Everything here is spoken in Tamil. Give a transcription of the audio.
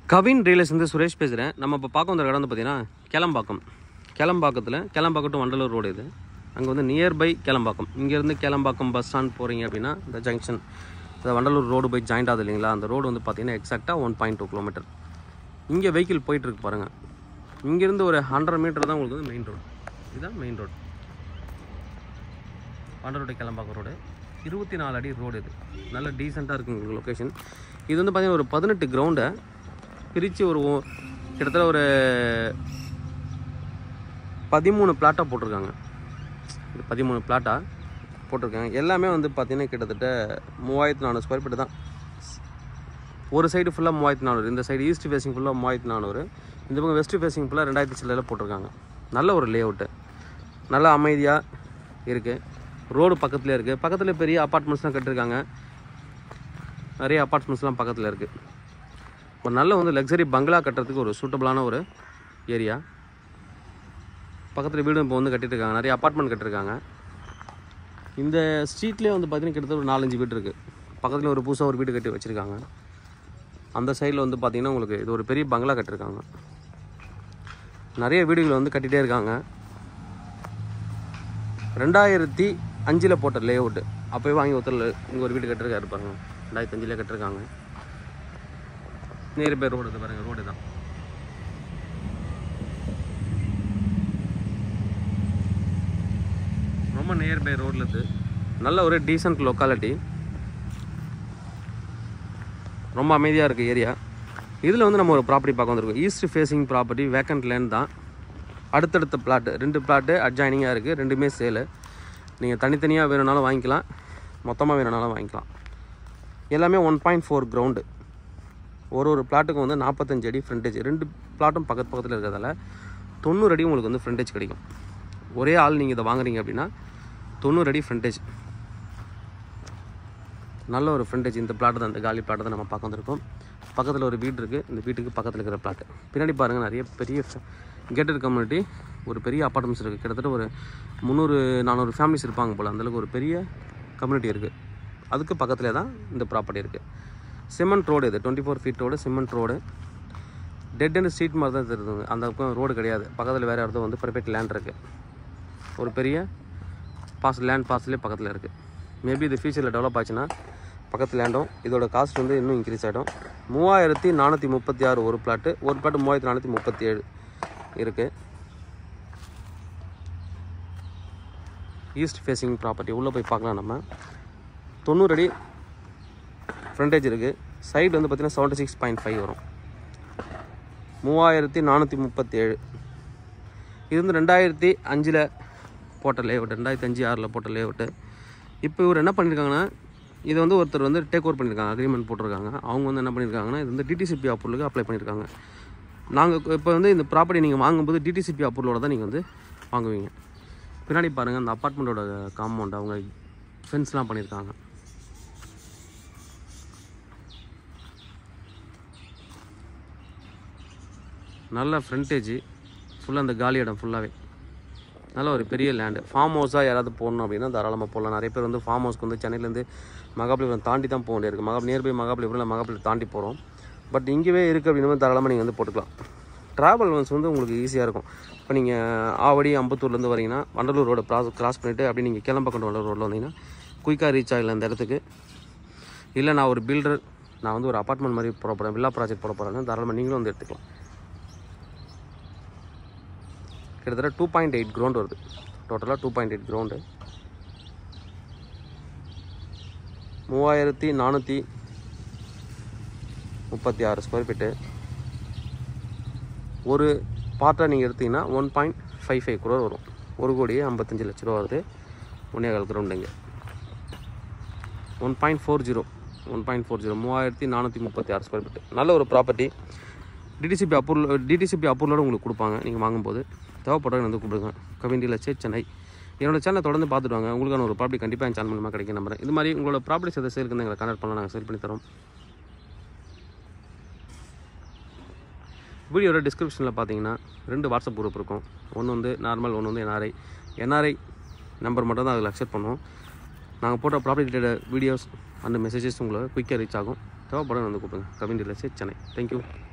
கவின் ரியல்ஸ் வந்து சுரேஷ் பேசுகிறேன் நம்ம இப்போ பார்க்க வந்த இடம் வந்து பார்த்தீங்கன்னா கிளம்பாக்கம் கிளம்பாக்கத்தில் கிளம்பாக்கம் to வண்டலூர் ரோடு இது அங்கே வந்து நியர்பை கிளம்பாக்கம் இங்கேருந்து கிளம்பாக்கம் பஸ் ஸ்டாண்ட் போகிறீங்க அப்படின்னா இந்த ஜங்ஷன் இந்த வண்டலூர் ரோடு போய் ஜாயிண்ட் ஆகுது இல்லைங்களா அந்த ரோடு வந்து பார்த்தீங்கன்னா எக்ஸாக்டாக ஒன் பாயிண்ட் டூ கிலோமீட்டர் இங்கே வெஹிக்கிள் போயிட்டுருக்கு பாருங்கள் இங்கேருந்து ஒரு ஹண்ட்ரட் மீட்டர் தான் உங்களுக்கு வந்து மெயின் ரோடு இதுதான் main road Vandalur Kilambakkam road இருபத்தி நாலு அடி ரோடு இது நல்ல டீசெண்டாக இருக்குது உங்களுக்கு லொக்கேஷன் இது வந்து பார்த்தீங்கன்னா ஒரு பதினெட்டு கிரவுண்டை பிரித்து ஒரு ஓ- கிட்டத்தட்ட ஒரு பதிமூணு பிளாட்டாக போட்டிருக்காங்க இது பதிமூணு பிளாட்டாக போட்டிருக்காங்க எல்லாமே வந்து பார்த்தீங்கன்னா கிட்டத்தட்ட மூவாயிரத்து நானூறு ஸ்கொயர் ஃபீட் தான் ஒரு சைடு ஃபுல்லாக மூவாயிரத்து நானூறு இந்த சைடு ஈஸ்ட் ஃபேஸிங் ஃபுல்லாக மூவாயிரத்து நானூறு இந்த பக்கம் வெஸ்ட் ஃபேஸிங் ஃபுல்லாக ரெண்டாயிரத்தி சில்லரில் போட்டிருக்காங்க நல்ல ஒரு லே அவுட்டு நல்ல அமைதியாக இருக்குது ரோடு பக்கத்துலேயே இருக்குது பக்கத்தில் பெரிய அப்பார்ட்மெண்ட்ஸ்லாம் கட்டியிருக்காங்க நிறைய அப்பார்ட்மெண்ட்ஸ்லாம் பக்கத்தில் இருக்குது ஒரு நல்ல வந்து லக்ஸரி பங்களா கட்டுறதுக்கு ஒரு சூட்டபிளான ஒரு ஏரியா பக்கத்தில் வீடும் இப்போ வந்து கட்டிட்டு இருக்காங்க நிறைய அப்பார்ட்மெண்ட் கட்டிருக்காங்க இந்த ஸ்ட்ரீட்லேயே வந்து பார்த்தீங்கன்னா கிட்டத்தட்ட ஒரு நாலஞ்சு வீடு இருக்குது பக்கத்தில் ஒரு புதுசாக ஒரு வீடு கட்டி வச்சுருக்காங்க அந்த சைடில் வந்து பார்த்தீங்கன்னா உங்களுக்கு இது ஒரு பெரிய பங்களா கட்டிருக்காங்க நிறைய வீடுகள் வந்து கட்டிகிட்டே இருக்காங்க ரெண்டாயிரத்தி அஞ்சில் போட்ட லே அவுட்டு அப்போயே வாங்கி ஒருத்தர் இங்கே ஒரு வீடு கட்டிருக்காரு பாருங்க ரெண்டாயிரத்தி அஞ்சில் கட்டிருக்காங்க நேரு பேர் ரோடு இது பாருங்க ரோடு தான் ரொம்ப நியர் பை ரோட்ல இது நல்ல ஒரு டீசன்ட் லொக்காலிட்டி ரொம்ப அமைதியாக இருக்குது ஏரியா இதில் வந்து நம்ம ஒரு ப்ராப்பர்ட்டி பார்க்க வந்திருக்கோம் east facing property vacant land தான் அடுத்தடுத்த பிளாட்டு ரெண்டு பிளாட்டு அட்ஜாயினிங்காக இருக்குது ரெண்டுமே சேலு நீங்கள் தனித்தனியாக வேணும்னாலும் வாங்கிக்கலாம் மொத்தமாக வேணும்னாலும் வாங்கிக்கலாம் எல்லாமே ஒன் பாயிண்ட் ஃபோர் கிரவுண்டு ஒரு ஒரு பிளாட்டுக்கும் வந்து நாற்பத்தஞ்சு அடி ஃப்ரண்டேஜ் ரெண்டு பிளாட்டும் பக்கத்து பக்கத்தில் இருக்கிறதால தொண்ணூறு அடி உங்களுக்கு வந்து ஃப்ரண்டேஜ் கிடைக்கும் ஒரே ஆள் நீங்கள் இதை வாங்குறீங்க அப்படின்னா தொண்ணூறு அடி ஃப்ரண்டேஜ் நல்ல ஒரு ஃப்ரண்டேஜ் இந்த பிளாட் தான் இந்த காலி பிளாட்டை தான் நம்ம பார்க்க வந்திருக்கோம் பக்கத்தில் ஒரு வீடு இருக்குது இந்த வீட்டுக்கு பக்கத்தில் இருக்கிற பிளாட்டு பின்னாடி பாருங்கள் நிறைய பெரிய கேட்டட் கம்யூனிட்டி ஒரு பெரிய அப்பார்ட்மெண்ட்ஸ் இருக்குது கிட்டத்தட்ட ஒரு முந்நூறு நானூறு ஃபேமிலிஸ் இருப்பாங்க போல் அந்தளவுக்கு ஒரு பெரிய கம்யூனிட்டி இருக்குது அதுக்கு பக்கத்தில் தான் இந்த ப்ராப்பர்ட்டி இருக்குது சிமெண்ட் ரோடு இது twenty four feet road cement road dead end street மாதிரி தான் தெரியுது அந்த பக்கம் ரோடு கிடையாது பக்கத்தில் வேறு இடத்துல வந்து பர்ஃபெக்ட் லேண்ட் இருக்குது ஒரு பெரிய பாஸ் லேண்ட் பாஸ்லேயே பக்கத்தில் இருக்குது மேபி இது ஃபியூச்சரில் டெவலப் ஆச்சுன்னா பக்கத்து லேண்டும் இதோட காஸ்ட் வந்து இன்னும் இன்க்ரீஸ் ஆகிடும் மூவாயிரத்தி நானூற்றி முப்பத்தி ஆறு ஒரு பிளாட்டு ஒரு பிளாட்டு மூவாயிரத்தி நானூற்றி முப்பத்தி ஏழு இருக்குது ஈஸ்ட் ஃபேஸிங் ப்ராப்பர்ட்டி உள்ளே போய் பார்க்கலாம் நம்ம தொண்ணூறு அடி ஃப்ரண்டேஜ் இருக்குது சைடு வந்து பார்த்திங்கன்னா செவன்ட்டி சிக்ஸ் பாயிண்ட் ஃபைவ் வரும் மூவாயிரத்தி நானூற்றி முப்பத்தி ஏழு இது வந்து ரெண்டாயிரத்தி அஞ்சில் போட்ட லேஅவுட் ரெண்டாயிரத்தி அஞ்சு ஆறில் போட்ட லேஅவுட்டு இப்போ இவர் என்ன பண்ணியிருக்காங்கன்னா இது வந்து ஒருத்தர் வந்து டேக் ஓவர் பண்ணியிருக்காங்க அக்ரிமெண்ட் போட்டிருக்காங்க அவங்க வந்து என்ன பண்ணியிருக்காங்கன்னா இது வந்து டிடிசிபி அப்ரூவலுக்கு அப்ளை பண்ணியிருக்காங்க நாங்கள் இப்போ வந்து இந்த ப்ராப்பர்ட்டி நீங்கள் வாங்கும்போது டிடிசிபி அப்ரூவலோட தான் நீங்கள் வந்து வாங்குவீங்க பின்னாடி பாருங்கள் அந்த அப்பார்ட்மெண்ட்டோட காம்பவுண்ட் அவங்க ஃபென்ஸ்லாம் பண்ணியிருக்காங்க நல்ல ஃப்ரண்டேஜ் ஃபுல்லாக அந்த காலி இடம் ஃபுல்லாகவே நல்ல ஒரு பெரிய லேண்டு ஃபார்ம் ஹவுஸாக யாராவது போடணும் அப்படின்னா தாராளமாக போடலாம் நிறைய பேர் வந்து ஃபார்ம் ஹவுஸ்க்கு வந்து சென்னையிலேருந்து மகாபலிபுரம் தாண்டி தான் போக வேண்டியிருக்கு மகா நியர்பை மகாபலிபுரம் இல்லை மகாபலிபுரம் தாண்டி போகிறோம் பட் இங்கேவே இருக்குது அப்படின்னா தாராளமாக நீங்கள் வந்து போட்டுக்கலாம் ட்ராவல் வந்து உங்களுக்கு ஈஸியாக இருக்கும் இப்போ நீங்கள் ஆவடி அம்பத்தூர்லேருந்து வரீங்கன்னா வண்டலூர் ரோடு ப்ராஸ் கிராஸ் பண்ணிவிட்டு அப்படி நீங்கள் கிளம்பக்கம் வண்டலூர் ரோட்டில் வந்தீங்கன்னா குயிக்காக ரீச் ஆகல அந்த இடத்துக்கு இல்லை நான் ஒரு பில்டர் நான் வந்து ஒரு அப்பார்ட்மெண்ட் மாதிரி போட போகிறேன் வில்லா ப்ராஜெக்ட் போட போகிறேன்னு தாராளமாக நீங்களும் வந்து எடுத்துக்கலாம் கிட்டத்தட்ட டூ பாயிண்ட் எயிட் கிரவுண்ட் வருது டோட்டலாக டூ பாயிண்ட் எயிட் கிரவுண்டு மூவாயிரத்தி நானூற்றி முப்பத்தி ஆறு ஸ்கொயர் ஃபீட்டு ஒரு பார்ட்டாக நீங்கள் எடுத்தீங்கன்னா one point five five crore வரும் ஒரு கோடியே ஐம்பத்தஞ்சு லட்ச ரூபா வருது ஒன்னேகால் கிரவுண்டுங்க one point four zero one point four zero மூவாயிரத்தி நானூற்றி முப்பத்தி ஆறு ஸ்கொயர் ஃபீட்டு நல்ல ஒரு ப்ராப்பர்ட்டி டிடிசிபி அப்ரூவல் டிடிசிபி அப்ரூவலோட உங்களுக்கு கொடுப்பாங்க நீங்கள் வாங்கும்போது தேவைப்படுறவங்க வந்து கூப்பிடுங்க கவிண்டியில் சே சென்னை என்னோட சேனலை தொடர்ந்து பார்த்துட்டு வாங்க உங்களுக்கான ஒரு ப்ராப்பர்ட்டி கண்டிப்பாக என் சேனல் மூலமாக கிடைக்கும் நம்புறேன் இது மாதிரி உங்களோட ப்ராப்பர்ட்டிஸ் எதாவது சேலுக்கு எங்களை கனெக்ட் பண்ணலாம் நாங்கள் சேல் பண்ணி தரோம் வீடியோட டிஸ்கிரிப்ஷனில் பார்த்தீங்கன்னா ரெண்டு வாட்ஸ்அப் குரூப் இருக்கும் ஒன்று வந்து நார்மல் ஒன்று வந்து என்ஆர்ஐ என்ஆர்ஐ நம்பர் மட்டும் தான் அதில் அக்செப்ட் பண்ணுவோம் நாங்கள் போட்ட ப்ராப்பர்ட்டி ரிலேட்டட் வீடியோஸ் அந்த மெசேஜஸ் உங்களுக்கு குயிக்காக ரீச் ஆகும் தேவைப்படும் வந்து கூப்பிடுங்க கவின் டீலர்ஸ் சென்னை தேங்க்யூ